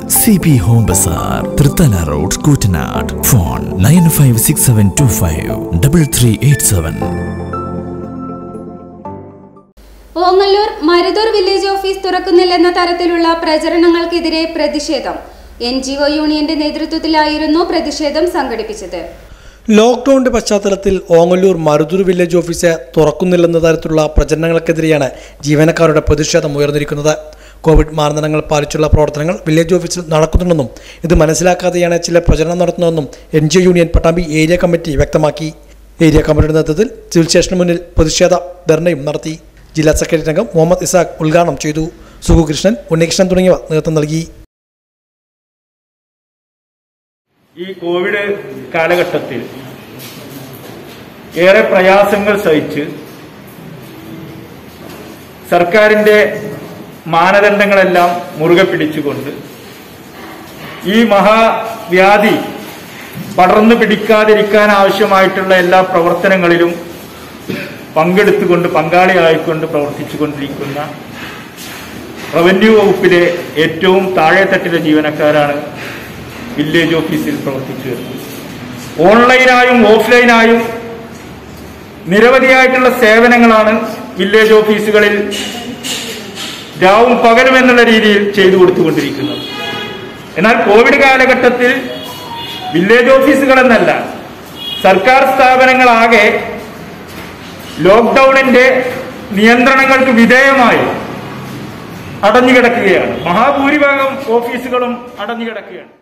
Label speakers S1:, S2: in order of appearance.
S1: C P home bazaar Thrithala road Koottanad phone nine five six seven two five double three eight seven
S2: Ongallur Maruthur village office തുറക്കുന്നില്ലെന്ന തരത്തിലുള്ള പ്രചരണങ്ങൾക്കെതിരെ പ്രതിഷേധം N G O യൂണിയന്റെ നേതൃത്വത്തിലായിരുന്നു പ്രതിഷേധം സംഘടിപ്പിച്ചത്
S3: ലോക്ക്ഡൌണിന്റെ പശ്ചാത്തലത്തിൽ ഓങ്ങല്ലൂർ മരുതൂർ വില്ലേജ് ഓഫീസ് തുറക്കുന്നില്ലെന്ന തരത്തിലുള്ള പ്രചരണങ്ങൾക്കെതിരെയാണ് ജീവനക്കാരുടെ പ്രതിഷേധം ഉയർന്നിരിക്കുന്നത് കോവിഡ് മാനദണ്ഡങ്ങൾ പാലിച്ചുള്ള പ്രവർത്തനങ്ങൾ വില്ലേജ് ഓഫീസിൽ നടക്കുന്നുണ്ടെന്നും ഇത് മനസ്സിലാക്കാതെയാണ് ചില പ്രചരണം നടത്തുന്നതെന്നും N G union Pattambi area committee വ്യക്തമാക്കി ഏരിയ കമ്മിറ്റിയുടെ നേതൃത്വത്തിൽ സിവിൽ സ്റ്റേഷന് മുന്നിൽ പ്രതിഷേധ ധർണയും നടത്തി ജില്ലാ സെക്രട്ടറി അംഗം മുഹമ്മദ് ഇസാഖ് ഉദ്ഘാടനം ചെയ്തു സുഖുകൃഷ്ണൻ ഉണ്ണികൃഷ്ണൻ തുടങ്ങിയവർ നേതൃത്വം നൽകി
S4: ഈ കോവിഡ് കാലഘട്ടത്തിൽ ഏറെ പ്രയാസങ്ങൾ സഹിച്ച് സർക്കാരിന്റെ മാനദണ്ഡങ്ങളെല്ലാം മുറുകെ പിടിച്ചുകൊണ്ട് ഈ മഹാവ്യാധി പടർന്നു പിടിക്കാതിരിക്കാൻ ആവശ്യമായിട്ടുള്ള എല്ലാ പ്രവർത്തനങ്ങളിലും പങ്കെടുത്തുകൊണ്ട് പങ്കാളിയായിക്കൊണ്ട് പ്രവർത്തിച്ചുകൊണ്ടിരിക്കുന്ന റവന്യൂ വകുപ്പിലെ ഏറ്റവും താഴെത്തട്ടിലെ ജീവനക്കാരാണ് വില്ലേജ് ഓഫീസിൽ പ്രവർത്തിച്ചു വരുന്നത് ഓൺലൈനായും ഓഫ്ലൈനായും നിരവധിയായിട്ടുള്ള സേവനങ്ങളാണ് വില്ലേജ് ഓഫീസുകളിൽ രാവും പകലും എന്നുള്ള രീതിയിൽ ചെയ്തു കൊടുത്തുകൊണ്ടിരിക്കുന്നത് എന്നാൽ കോവിഡ് കാലഘട്ടത്തിൽ വില്ലേജ് ഓഫീസുകൾ എന്നല്ല സർക്കാർ സ്ഥാപനങ്ങളാകെ ലോക്ക്ഡൌണിന്റെ നിയന്ത്രണങ്ങൾക്ക് വിധേയമായി അടഞ്ഞുകിടക്കുകയാണ് മഹാഭൂരിഭാഗം ഓഫീസുകളും അടഞ്ഞുകിടക്കുകയാണ്